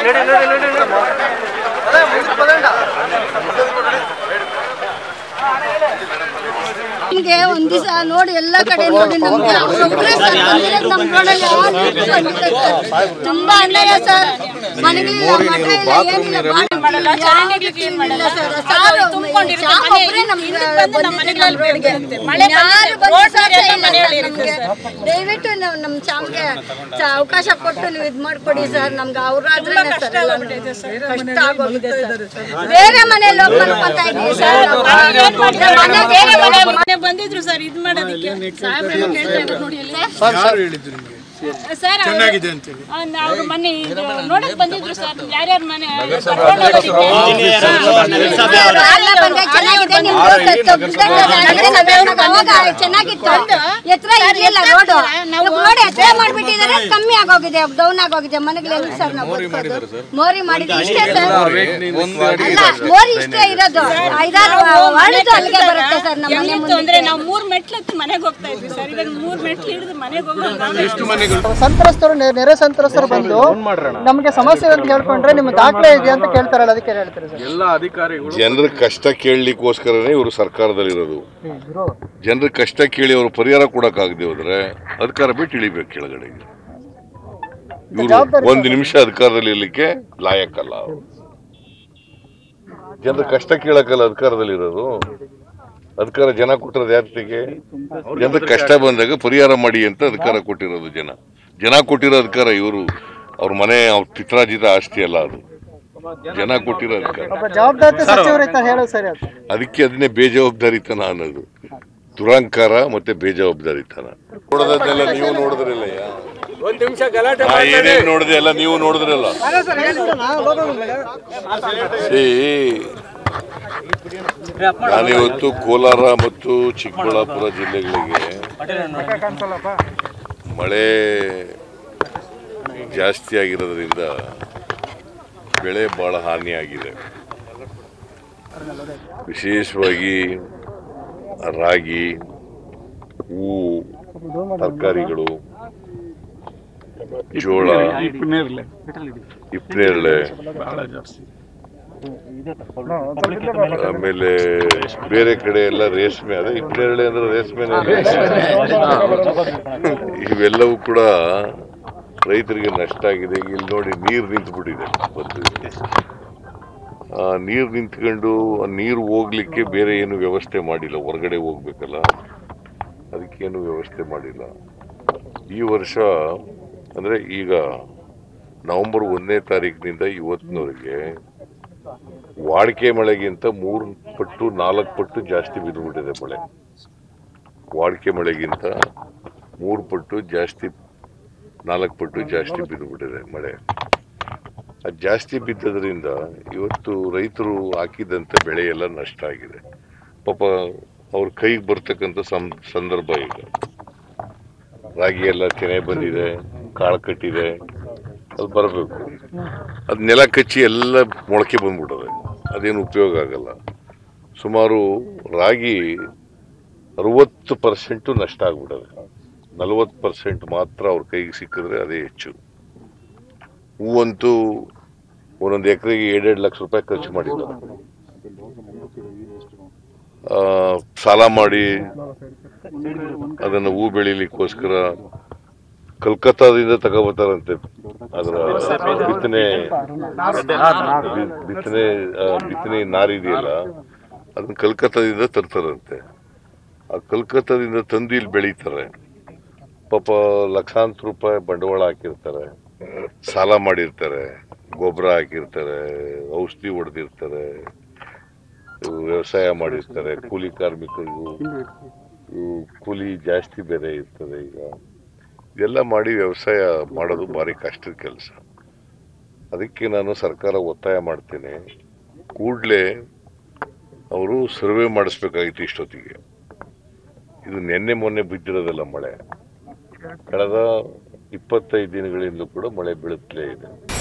ನಮ್ಗೆ ಒಂದ್ ದಿವಸ ನೋಡಿ ಎಲ್ಲ ಕಡೆ ನೋಡಿ ನಮ್ಗೆ ಅವ್ರೊಬ್ರೇ ಸರ್ ಬಂದಿರೋದು ನಮ್ ರೋಡಲ್ಲಿ ಯಾರು ಬಂದಿಲ್ಲ ಸರ್. ತುಂಬಾ ಅನ್ಯಾಯ ಸರ್ ಮನೆಗಳಿಲ್ಲ ಮಠ ಇಲ್ಲ ಏನಿಲ್ಲ ಬಾಡಿ ಮಾಡಲ್ಲ ಚೆನ್ನಾಗಿ ಕ್ಲೀನ್ ಮಾಡಲ್ಲ ಸರ್ ಸಾರು ಶಾಪ್ ಒಬ್ರೇ ನಮ್ಗೆ ಬಂದಿದ್ದು ನಮ್ ರೋಡ್ಗೆ. ಯಾರು ಬಂದು ಸಾಧ್ಯ ಇಲ್ಲ ಸರ್ ನಮ್ಗೆ. ದಯವಿಟ್ಟು ನಾವು ನಮ್ಮ ಚಾಮ್ಗೆ ಸ- ಅವಕಾಶ ಕೊಟ್ಟು ನೀವು ಇದ್ ಮಾಡ್ಕೊಡಿ ಸರ್ ನಮ್ಗೆ ಅವ್ರಾದ್ರೆ ಸರ್ ಎಲ್ಲ ಕಷ್ಟ ಆಗೋಗಿದೆ ಸರ್ ಬೇರೆ ಮನೆಯಲ್ಲಿ ಹೋಗಿ ಮಲ್ಕೊಂತಾ ಇದೀವಿ ಸರ್ ನಾವು. ಮನೆ ಬೇರೆ ಮನೆ ಮನೆ ಬಂದಿದ್ರು ಸರ್ ಇದ್ ಮಾಡೋದಕ್ಕೆ ಸಾಹೇಬ್ರೇನೋ ಕೇಳ್ತಾ ಇದ್ರು ನೋಡಿ ಅಲ್ಲಿ ಯಾರು ಹೇಳಿದ್ರು ನಿಮಗೆ ಸರ್ ಚೆನ್ನಾಗಿದೆ ಅಂತೇಳಿ ಅವ್ರು ಮನೆ ಇದು ನೋಡಕ್ ಬಂದಿದ್ರು ಸರ್ ಯಾರ್ಯಾರ ಮನೆ ಕರ್ಕೊಂಡ್ ಹೋಗೋದಕ್ಕೆ. ಎಲ್ಲ ಬಂದೆ ಚೆನ್ನಾಗಿದೆ ನಿಮ್ದು ಬಿಲ್ಡಂಗ್ ಆಗಿದೆ ಅವಾಗ ಚೆನ್ನಾಗಿತ್ತು ಎತ್ತರ ಇರ್ಲಿಲ್ಲ ರೋಡ್ ರೋಡ್ ಎತ್ತರ ಮಾಡ್ಬಿಟ್ಟಿದ್ದಾರೆ ಕಮ್ಮಿ ಆಗೋಗಿದೆ ಡೌನ್ ಆಗೋಗಿದೆ ಮನೆಗಳು ಎಲ್ಲಿ ಸರ್ ನಾವು ಬದುಕೋದು ಮೋರಿ ಮಾಡಿದ್ರೆ ಇಷ್ಟೇ ಸರ್ ಅಲ್ಲ ಮೋರಿ ಇಷ್ಟೇ ಇರೋದು ಐದಾರು ವಾರ್ಡ್ದು ಅಲ್ಲಿಗೆ ಬರುತ್ತೆ ಸರ್ ನಮ್ಮ ಮನೆ ಹೆಂಗಿತ್ತು ಅಂದ್ರೆ ನಾವು ಮೂರ್ ಮೆಟ್ಲು ಹತ್ತಿ ಮನೆಗೆ ಹೋಗ್ತಾ ಇದ್ವಿ ಸರ್ ಇವಾಗ ಮೂರ್ ಮೆಟ್ಲು ಹಿಡಿದು ಮನೆಗೆ ಹೋಗೋದು ಎಷ್ಟು ಮನೆಗಳು ಸಂತ್ರಸ್ತರು ನೆ- ನೆರೆ ಸಂತ್ರಸ್ತರು ಬಂದು ನಮಗೆ ಸಮಸ್ಯೆ ಅಂತ ಹೇಳ್ಕೊಂಡ್ರೆ ನಿಮ್ಮ ದಾಖಲೆ ಇದೆಯಾ ಅಂತ ಕೇಳ್ತಾರಲ್ಲ ಅದಕ್ಕೆ ಏನ್ ಹೇಳ್ತಾರೆ ಸರ್ ಜನರ ಕಷ್ಟ ಕೇಳಲಿಕ್ಕೋಸ್ಕರನೇ ಇವರು ಸರ್ಕಾರದಲ್ಲಿರೋದು ಜನರ ಕಷ್ಟ ಕೇಳಿ ಅವರು ಪರಿಹಾರ ಕೊಡಕ್ಕಾಗದೆ ಹೋದ್ರೆ ಅಧಿಕಾರ ಬಿಟ್ಟು ಇಳಿಬೇಕು ಕೆಳಗಡೆ ಇವರು ಒಂದು ನಿಮಿಷ ಅಧಿಕಾರದಲ್ಲಿ ಇರ್ಲಿಕ್ಕೆ ಲಾಯಕ್ಕಲ್ಲ ಅವರು ಜನರ ಕಷ್ಟ ಕೇಳಕ್ಕಲ್ಲ ಅಧಿಕಾರದಲ್ಲಿರೋದು ಅಧಿಕಾರ ಜನ ಕೊಟ್ಟಿರೋದು ಯಾರಿಗೆ ಜನರ ಕಷ್ಟ ಬಂದಾಗ ಪರಿಹಾರ ಮಾಡಿ ಅಂತ ಅಧಿಕಾರ ಕೊಟ್ಟಿರೋದು ಜನ ಜನ ಕೊಟ್ಟಿರೋ ಅಧಿಕಾರ ಇವರು ಅವ್ರ ಮನೆ ಅವ್ರ ಪಿತ್ರಾಜಿತ ಆಸ್ತಿ ಅಲ್ಲ ಅದು ಜನ ಕೊಟ್ಟಿರೋ ಅಧಿಕಾರ ಒಬ್ಬ ಜವಾಬ್ದಾರಿ ಸಚಿವರು ಇರ್ತಾರೆ ಹೇಳೋದು ಸರಿ ಅದು ಅದಕ್ಕೆ ಅದನ್ನೇ ಬೇಜವಾಬ್ದಾರಿತನ ಅನ್ನೋದು ದುರಂಕಾರ ಮತ್ತೆ ಬೇಜವಾಬ್ದಾರಿತನ ನೋಡೋದನ್ನೆಲ್ಲ ನೀವು ನೋಡಿದ್ರಲ್ಲ ಒಂದ್ ನಿಮಿಷ ಗಲಾಟೆ ನಾ ಏನೇನ್ ನೋಡಿದೆ ಎಲ್ಲ ನೀವು ನೋಡಿದ್ರಲ್ಲ See, ನಾನಿವತ್ತು ಕೋಲಾರ ಮತ್ತು ಚಿಕ್ಕಬಳ್ಳಾಪುರ ಜಿಲ್ಲೆಗಳಿಗೆ ಮಳೆ ಜಾಸ್ತಿ ಆಗಿರೋದ್ರಿಂದ ಬೆಳೆ ಬಹಳ ಹಾನಿಯಾಗಿದೆ ವಿಶೇಷವಾಗಿ ರಾಗಿ ಹೂವು ತರಕಾರಿಗಳು ಜೋಳ ಇಪ್ಪನೇರಳೆ ಆಮೇಲೆ ಬೇರೆ ಕಡೆ ಎಲ್ಲ ರೇಷ್ಮೆ ಅದೇ ಇಪ್ಪನೇರಳೆ ಅಂದ್ರೆ ರೇಷ್ಮೆ ಇವೆಲ್ಲವೂ ಕೂಡ ರೈತರಿಗೆ ನಷ್ಟ ಆಗಿದೆ ಈಗ ಇಲ್ಲಿ ನೋಡಿ ನೀರು ನಿಂತು ಬಿಟ್ಟಿದೆ ಬಂದು ಆ ನೀರು ನಿಂತ್ಕೊಂಡು ಆ ನೀರು ಹೋಗ್ಲಿಕ್ಕೆ ಬೇರೆ ಏನು ವ್ಯವಸ್ಥೆ ಮಾಡಿಲ್ಲ ಹೊರಗಡೆ ಹೋಗ್ಬೇಕಲ್ಲ ಅದಕ್ಕೇನು ವ್ಯವಸ್ಥೆ ಮಾಡಿಲ್ಲ ಈ ವರ್ಷ ಅಂದ್ರೆ ಈಗ ನವೆಂಬರ್ ಒಂದನೇ ತಾರೀಕಿನಿಂದ ಇವತ್ತಿನವರೆಗೆ ವಾಡಿಕೆ ಮಳೆಗಿಂತ ಮೂರು ಪಟ್ಟು ನಾಲ್ಕು ಪಟ್ಟು ಜಾಸ್ತಿ ಬಿದ್ದುಬಿಟ್ಟಿದೆ ಮಳೆ ವಾಡಿಕೆ ಮಳೆಗಿಂತ ಮೂರು ಪಟ್ಟು ಜಾಸ್ತಿ ನಾಲ್ಕು ಪಟ್ಟು ಜಾಸ್ತಿ ಬಿದ್ದುಬಿಟ್ಟಿದೆ ಮಳೆ ಅದು ಜಾಸ್ತಿ ಬಿದ್ದದ್ರಿಂದ ಇವತ್ತು ರೈತರು ಹಾಕಿದಂಥ ಬೆಳೆ ಎಲ್ಲ ನಷ್ಟ ಆಗಿದೆ ಪಾಪ ಅವ್ರ ಕೈಗೆ ಬರ್ತಕ್ಕಂಥ ಸಂ ಸಂದರ್ಭ ಈಗ ರಾಗಿ ಎಲ್ಲ ತೆನೆ ಬಂದಿದೆ ಕಾಳು ಕಟ್ಟಿದೆ ಅದು ಬರಬೇಕು ಅದು ನೆಲ ಕಚ್ಚಿ ಎಲ್ಲ ಮೊಳಕೆ ಬಂದ್ಬಿಟ್ಟದೆ ಅದೇನು ಉಪಯೋಗ ಆಗಲ್ಲ ಸುಮಾರು ರಾಗಿ ಅರವತ್ತು ಪರ್ಸೆಂಟು ನಷ್ಟ ಆಗ್ಬಿಟ್ಟದೆ ನಲವತ್ತು ಪರ್ಸೆಂಟ್ ಮಾತ್ರ ಅವ್ರ ಕೈಗೆ ಸಿಕ್ಕಿದ್ರೆ ಅದೇ ಹೆಚ್ಚು ಹೂವಂತೂ ಒಂದೊಂದು ಎಕರೆಗೆ ಎರಡೆರಡು ಲಕ್ಷ ರೂಪಾಯಿ ಖರ್ಚು ಮಾಡಿಲ್ಲ ಆ, ಸಾಲ ಮಾಡಿ ಅದನ್ನು ಹೂ ಬೆಳಿಲಿಕ್ಕೋಸ್ಕರ ಕಲ್ಕತ್ತಾದಿಂದ ತಗೋಬರ್ತಾರಂತೆ ಅದರ ಬಿತ್ತನೆ ಬಿ- ಬಿತ್ತನೆ ಆ, ಬಿತ್ತನೆ ನಾರಿದೆಯಲ್ಲ ಅದನ್ನ ಕಲ್ಕತ್ತಾದಿಂದ ತರ್ತಾರಂತೆ ಆ ಕಲ್ಕತ್ತಾದಿಂದ ತಂದು ಇಲ್ಲಿ ಬೆಳೀತಾರೆ ಪಾಪ ಲಕ್ಷಾಂತರ ರೂಪಾಯಿ ಬಂಡವಾಳ ಹಾಕಿರ್ತಾರೆ ಸಾಲ ಮಾಡಿರ್ತಾರೆ ಗೊಬ್ಬರ ಹಾಕಿರ್ತಾರೆ ಔಷಧಿ ಹೊಡೆದಿರ್ತಾರೆ ವ್ಯವಸಾಯ ಮಾಡಿರ್ತಾರೆ ಕೂಲಿ ಕಾರ್ಮಿಕರಿಗೂ ಇವು ಕೂಲಿ ಜಾಸ್ತಿ ಬೇರೆ ಇರ್ತದೆ ಈಗ ಇದೆಲ್ಲ ಮಾಡಿ ವ್ಯವಸಾಯ ಮಾಡೋದು ಭಾರಿ ಕಷ್ಟದ ಕೆಲಸ ಅದಕ್ಕೆ ನಾನು ಸರ್ಕಾರ ಒತ್ತಾಯ ಮಾಡ್ತೇನೆ ಕೂಡಲೇ ಅವರು ಸರ್ವೆ ಮಾಡಿಸ್ಬೇಕಾಗಿತ್ತು ಇಷ್ಟೊತ್ತಿಗೆ ಇದು ನಿನ್ನೆ ಮೊನ್ನೆ ಬಿದ್ದಿರೋದಲ್ಲ ಮಳೆ ಕಳೆದ ಇಪ್ಪತ್ತೈದು ದಿನಗಳಿಂದ ಕೂಡ ಮಳೆ ಬೀಳುತ್ತಲೇ ಇದೆ